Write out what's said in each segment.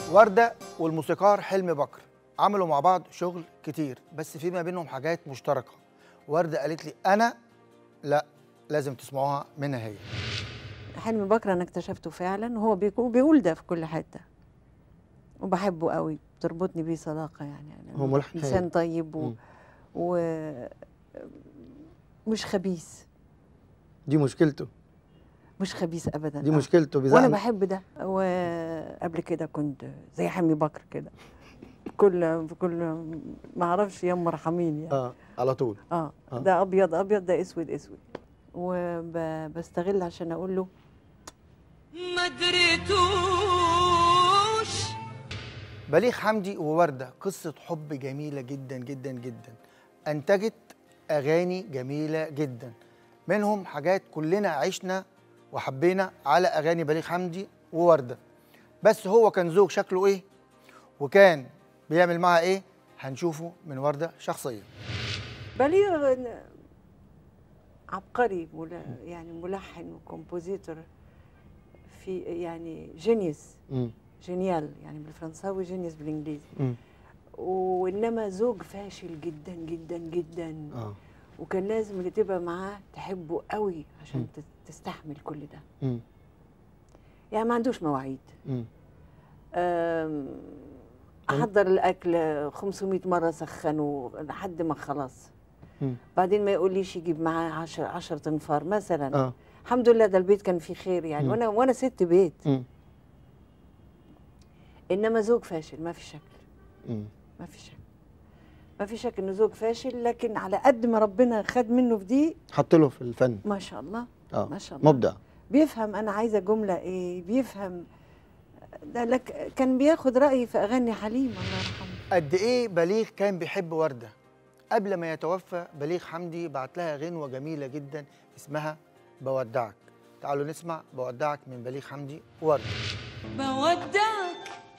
وردة والموسيقار حلمي بكر عملوا مع بعض شغل كتير بس في ما بينهم حاجات مشتركة وردة قالت لي أنا لا لازم تسمعوها منها هي حلمي بكر انا اكتشفته فعلا وهو بيقول بيقول ده في كل حته وبحبه قوي بتربطني بيه صداقه يعني أنا هو ملحن هايل. انسان طيب و... مم. و... مش خبيث دي مشكلته مش خبيث ابدا دي آه. مشكلته وانا بيزعل بحب ده وقبل كده كنت زي حلمي بكر كده كل كل ما اعرفش يا مرحمين يعني اه على طول اه آه. ده ابيض ابيض ده اسود اسود وبستغل عشان اقول له ما دريتوش بليغ حمدي ووردة قصة حب جميلة جدا جدا جدا أنتجت أغاني جميلة جدا منهم حاجات كلنا عشنا وحبينا على أغاني بليغ حمدي ووردة بس هو كان زوج شكله إيه وكان بيعمل معها إيه هنشوفه من وردة شخصيا بليغ عبقري ملا يعني ملحن وكومبوزيتور في يعني جينيوس مم. جينيال يعني بالفرنساوي جينيوس بالانجليزي مم. وانما زوج فاشل جدا جدا جدا اه وكان لازم اللي تبقى معاه تحبه قوي مم. عشان تس- تستحمل كل ده مم. يعني ما عندوش مواعيد مم. أم، كان- احضر الاكل 500 مره سخنه لحد ما خلاص مم. بعدين ما يقوليش يجيب معاه 10 10 تنفار مثلا اه الحمد لله ده البيت كان فيه خير يعني مم. وانا وانا ست بيت مم. انما زوج فاشل ما في شك مم. ما في شك ما في شك انه زوج فاشل لكن على قد ما ربنا خد منه في دي حط له في الفن ما شاء الله اه ما شاء الله مبدع بيفهم انا عايزه جمله ايه بيفهم ده لك كان بياخد رايي في اغاني حليم الله يرحمه قد إيه بليغ كان بيحب وردة قبل ما يتوفى بليغ حمدي بعت لها غنوة جميلة جدا اسمها بودعك تعالوا نسمع بودعك من بليغ حمدي ووردة بودعك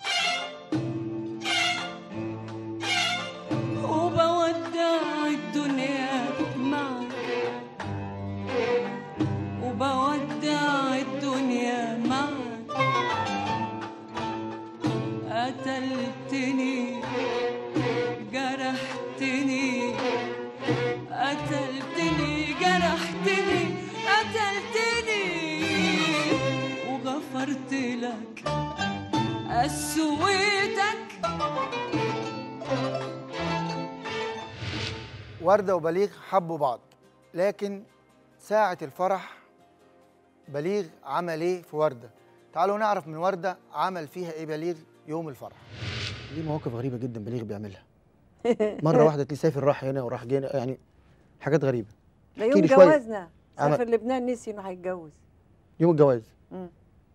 وبودع الدنيا معك وبودع الدنيا معك قتلتني جرحتني قتلتني جرحتني قتلتني وغفرت لك قسويتك وردة وبليغ حبوا بعض لكن ساعة الفرح بليغ عمل ايه في وردة تعالوا نعرف من وردة عمل فيها ايه بليغ يوم الفرح دي مواقف غريبه جدا بليغ بيعملها مره واحده تلاقيه سافر راح هنا وراح جينا يعني حاجات غريبه ده احكي يوم لي شوية. جوازنا عمل- سافر لبنان نسي انه هيتجوز يوم الجواز مم.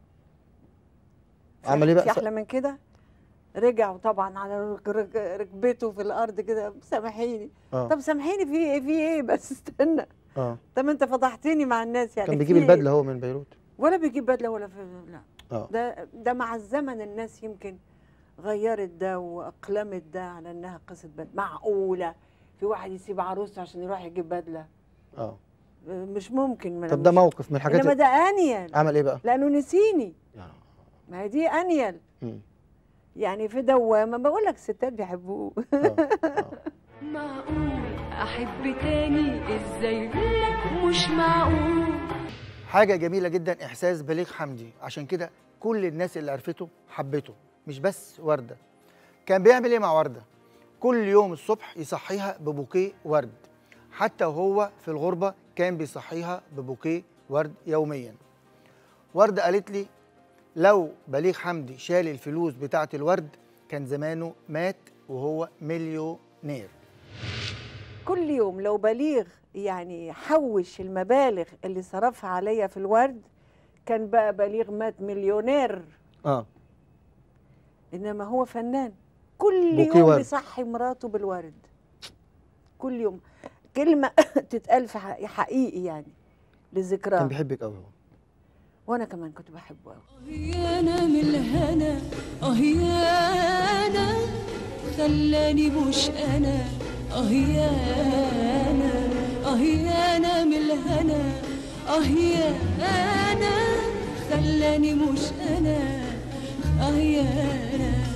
عمل ايه بقى في احلى من كده رجع طبعا على رك- رك- ركبته في الارض كده سامحيني اه طب سامحيني في ايه في ايه بس استنى اه طب انت فضحتني مع الناس يعني كان في بيجيب إيه؟ البدله هو من بيروت ولا بيجيب بدله ولا في لا اه ده ده مع الزمن الناس يمكن غيرت ده واقلمت ده على انها قصه بدله معقوله في واحد يسيب عروسته عشان يروح يجيب بدله اه مش ممكن ما طب ده مش- موقف من الحاجات انما اللي- ده انيل عمل ايه بقى؟ لانه نسيني يعني ما هي دي انيل مم. يعني في دوامه بقول لك الستات بيحبوه اه اه معقول احب تاني ازاي لا مش معقول حاجة جميلة جدا إحساس بليغ حمدي عشان كده كل الناس اللي عرفته حبته مش بس وردة كان بيعمل إيه مع وردة؟ كل يوم الصبح يصحيها ببوكيه ورد حتى وهو في الغربة كان بيصحيها ببوكيه ورد يوميا وردة قالت لي لو بليغ حمدي شال الفلوس بتاعة الورد كان زمانه مات وهو مليونير كل يوم لو بليغ يعني حوش المبالغ اللي صرفها عليا في الورد كان بقى بليغ مات مليونير اه انما هو فنان كل بوكيه يوم ورد. بيصحي مراته بالورد كل يوم كلمه تتقال في حق- حقيقي يعني كان لذكراه بيحبك قوي هو وانا كمان كنت بحبه قوي يا انا من الهنا اه يا انا خلاني مش انا اه يا انا اه يا انا من الهنا اه يا انا خلاني مش انا اه يا انا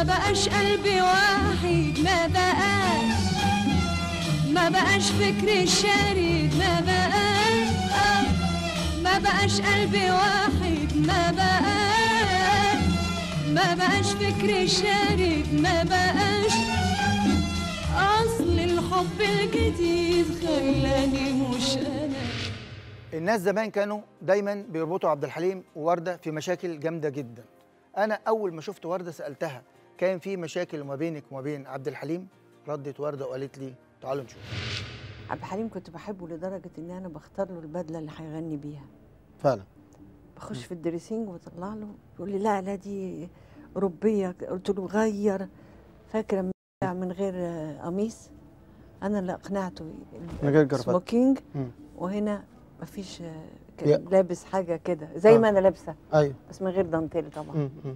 ما بقاش قلبي واحد ما بقاش ما بقاش فكري شارد ما بقاش آه ما بقاش قلبي واحد ما بقاش ما بقاش فكري شارد ما بقاش أصل الحب الجديد خلاني مش أنا الناس زمان كانوا دايما بيربطوا عبد الحليم ووردة في مشاكل جامدة جدا أنا أول ما شفت وردة سألتها كان في مشاكل ما بينك وما بين عبد الحليم ردت وردة وقالت لي تعالوا نشوف عبد الحليم كنت بحبه لدرجه ان انا بختار له البدله اللي هيغني بيها فعلا بخش في الدريسينج واطلع له يقول لي لا لا دي اوروبيه قلت له غير فاكره لما طلع من غير آه، قميص انا اللي اقنعته من غير جرافات. سموكينج مم. وهنا مفيش آه، كان يا. لابس حاجه كده زي آه. ما انا لابسه ايوه بس من غير دانتيل طبعا مم. مم.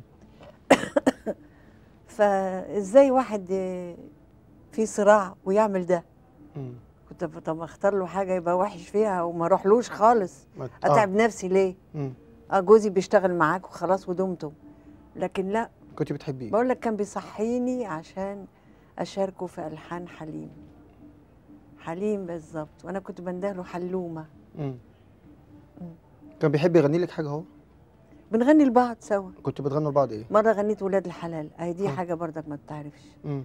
فازاي واحد آه، في صراع ويعمل ده مم. كنت ب- طب اختار له حاجه يبقى وحش فيها وما اروحلوش خالص ما- اتعب نفسي ليه مم. اه جوزي بيشتغل معاك وخلاص ودمتم لكن لا كنت بتحبيه بقول لك كان بيصحيني عشان اشاركه في الحان حليم حليم بالظبط وانا كنت بندهله حلومه مم. كان بيحب يغني لك حاجه هو بنغني لبعض سوا كنت بتغنوا لبعض ايه مره غنيت ولاد الحلال اهي دي آه. حاجه برضك ما تعرفش مم.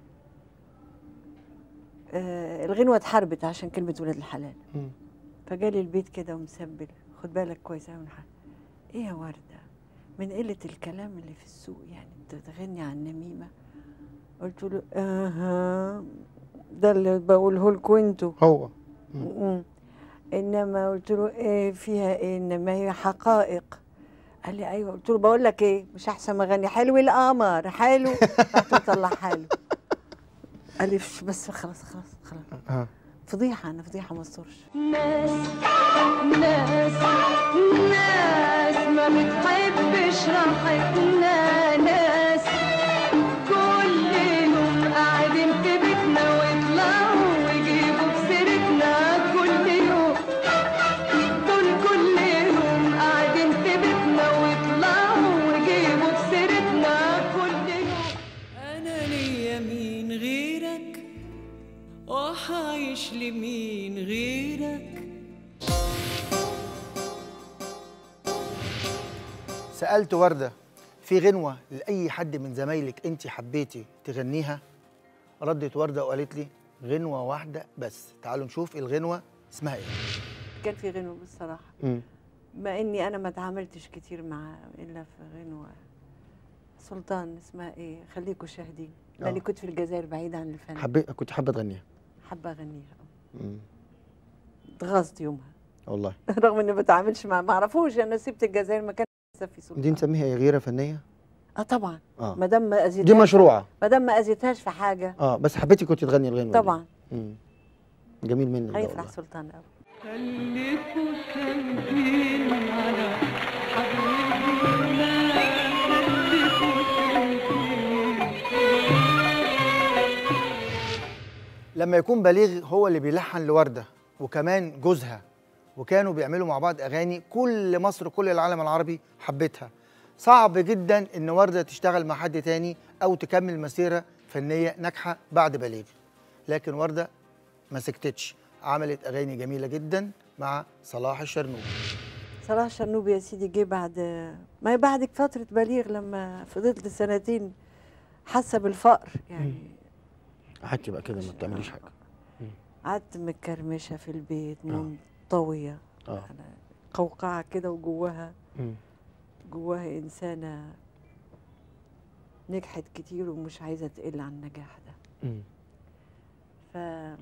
آه الغنوه اتحربت عشان كلمه ولاد الحلال مم. فجالي البيت كده ومسبل خد بالك كويس قوي من حاجه ايه يا ورده من قله الكلام اللي في السوق يعني انت تغني عن نميمه قلت له اها ده اللي بقوله لكم انتوا هو م- انما قلت له ايه فيها ايه انما هي حقائق قال لي ايوه قلت له بقول لك ايه مش احسن ما اغني حلو القمر حلو رحت مطلع حلو قال لي "فش، بس خلاص خلاص خلاص ها فضيحه انا فضيحه ما استرش ناس ناس ناس ما بتحبش راحتنا ناس كل يوم قاعدين في بيتنا ويطلعوا ويجيبوا في سيرتنا كل يوم دول كل يوم قاعدين في بيتنا ويطلعوا ويجيبوا في سيرتنا كل يوم انا ليا مين غيرك وحعيش لمين غيرك سألت وردة في غنوة لأي حد من زمايلك أنت حبيتي تغنيها ردت وردة وقالت لي غنوة واحدة بس تعالوا نشوف الغنوة اسمها إيه كان في غنوة بالصراحة مم. ما اني انا ما اتعاملتش كتير مع الا في غنوة سلطان اسمها ايه خليكوا شاهدين لاني آه. كنت في الجزائر بعيدة عن الفن حبيت كنت حابه تغنيها حابة اغنيها مم. اتغاظت يومها والله رغم اني ما بتعاملش مع ما اعرفوش انا سبت الجزائر ما كان لسه في سلطان دي نسميها ايه غيره فنيه اه طبعا اه ما دام ما دي اذيتهاش مشروعه ما دام ما اذيتهاش في حاجة اه بس حبيتي كنت تغني الغنوه دي. طبعا مم. جميل منك ده هيفرح والله. سلطان قوي خليكوا سايبين على حبيبنا خليكوا سايبين لما يكون بليغ هو اللي بيلحن لوردة وكمان جوزها وكانوا بيعملوا مع بعض أغاني كل مصر كل العالم العربي حبتها صعب جدا إن وردة تشتغل مع حد تاني أو تكمل مسيرة فنية ناجحة بعد بليغ لكن وردة ما سكتتش عملت أغاني جميلة جدا مع صلاح الشرنوبي صلاح الشرنوبي يا سيدي جه بعد ما هي بعد فترة بليغ لما فضلت سنتين حاسة بالفقر يعني قعدتي بقى كده ما بتعمليش حاجه قعدت متكرمشة في البيت آه. منطوية اه على قوقعة كده وجواها مم. جواها إنسانة نجحت كتير ومش عايزة تقل عن النجاح ده مم. ف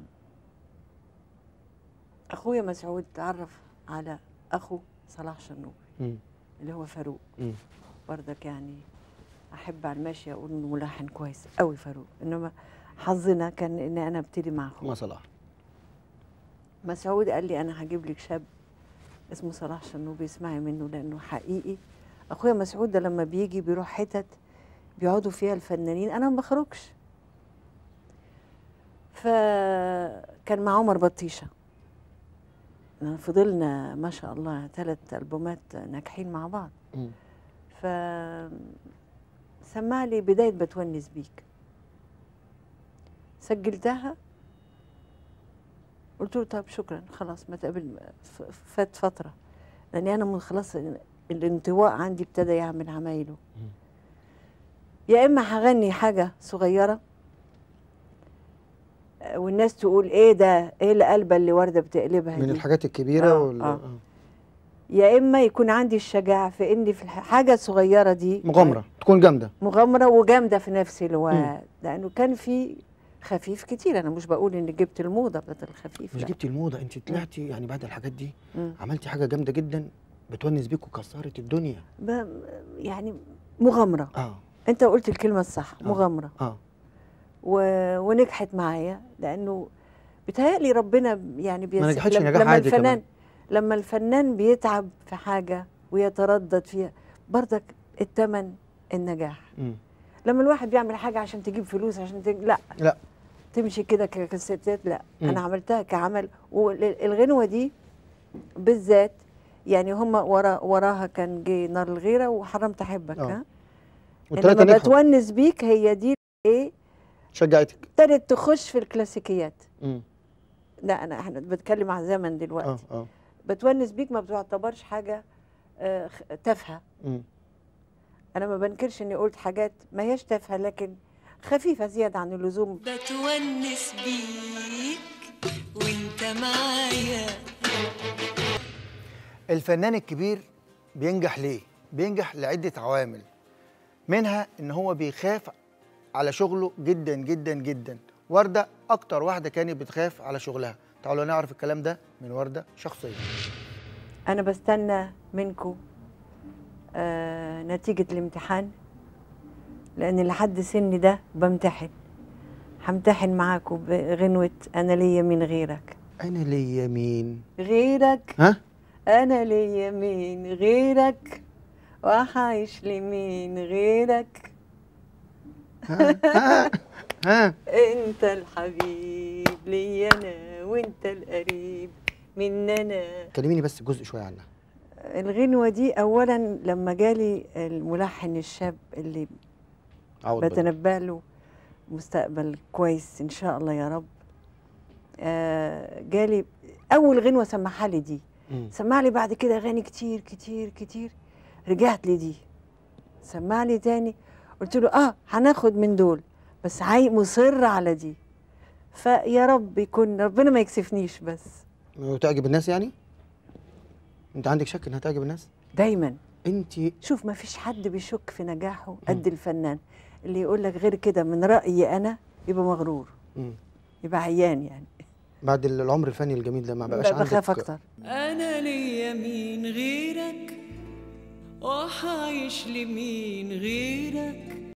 أخويا مسعود تعرف على أخو صلاح شرنوبي مم. اللي هو فاروق مم. برضك يعني احب على الماشي اقول انه ملحن كويس قوي فاروق انما حظنا كان ان انا ابتدي مع اخوه ما صلاح مسعود قال لي انا هجيب لك شاب اسمه صلاح شنوبي اسمعي منه لانه حقيقي اخويا مسعود ده لما بيجي بيروح حتت بيقعدوا فيها الفنانين انا ما بخرجش فكان مع عمر بطيشه فضلنا ما شاء الله ثلاث البومات ناجحين مع بعض مم. ف سمع لي بدايه بتونس بيك سجلتها قلت له طب شكرا خلاص ما تقابل ف- فات فتره لاني انا من خلاص الانطواء عندي ابتدى يعمل عمايله يا اما هغني حاجه صغيره آه، والناس تقول ايه ده ايه القلبه اللي ورده بتقلبها من دي الحاجات الكبيره آه، وال... آه. آه. يا اما يكون عندي الشجاعه في اني في الحاجه الصغيره دي مغامره تكون جامده مغامره وجامده في نفس الوقت لانه كان في خفيف كتير انا مش بقول اني جبت الموضه بتاعت الخفيف مش لا. جبتي الموضه انت طلعتي يعني بعد الحاجات دي مم. عملتي حاجه جامده جدا بتونس بيك وكسرت الدنيا ب- يعني مغامره اه انت قلت الكلمه الصح آه. مغامره اه و... ونجحت معايا لانه بيتهيألي ربنا يعني بيس... ما نجحتش لما- نجاح لما عادي الفنان كمان. لما الفنان بيتعب في حاجه ويتردد فيها برضك الثمن النجاح مم. لما الواحد بيعمل حاجه عشان تجيب فلوس عشان تج... لا لا تمشي كده ك- كستات لا مم. انا عملتها كعمل والغنوه دي بالذات يعني هم ورا وراها كان جه نار الغيره وحرمت احبك آه. ها والثلاثه انما نجحوا بتونس بيك هي دي ايه شجعتك ابتدت تخش في الكلاسيكيات مم. لا انا احنا بتكلم عن زمن دلوقتي اه اه بتونس بيك ما بتعتبرش حاجه آه، خ- تافهه مم. انا ما بنكرش اني قلت حاجات ما هياش تافهه لكن خفيفه زياده عن اللزوم بتونس بيك وانت معايا الفنان الكبير بينجح ليه؟ بينجح لعدة عوامل منها إن هو بيخاف على شغله جدا جدا جدا وردة أكتر واحدة كانت بتخاف على شغلها تعالوا نعرف الكلام ده من وردة شخصيا انا بستنى منكم آه نتيجه الامتحان لان لحد سني ده بمتحن همتحن معاكم بغنوه انا ليا مين غيرك انا ليا مين غيرك ها انا ليا مين غيرك وحعيش لمين غيرك ها ها, ها. انت الحبيب ليا انا وانت القريب مننا كلميني بس جزء شويه عنها الغنوة دي أولا لما جالي الملحن الشاب اللي عوض بدر. بتنبأ له مستقبل كويس إن شاء الله يا رب آه جالي أول غنوة سمعها لي دي مم. سمع لي بعد كده أغاني كتير كتير كتير رجعت لي دي سمع لي تاني قلت له آه هناخد من دول بس عاي مصر على دي فيا رب يكون ربنا ما يكسفنيش بس وتعجب الناس يعني انت عندك شك انها تعجب الناس دايما انت شوف ما فيش حد بيشك في نجاحه قد الفنان اللي يقول لك غير كده من رأيي أنا يبقى مغرور مم. يبقى عيان يعني بعد العمر الفني الجميل ده ما بقاش بخاف عندك أكتر انا ليا مين غيرك وحعيش لمين غيرك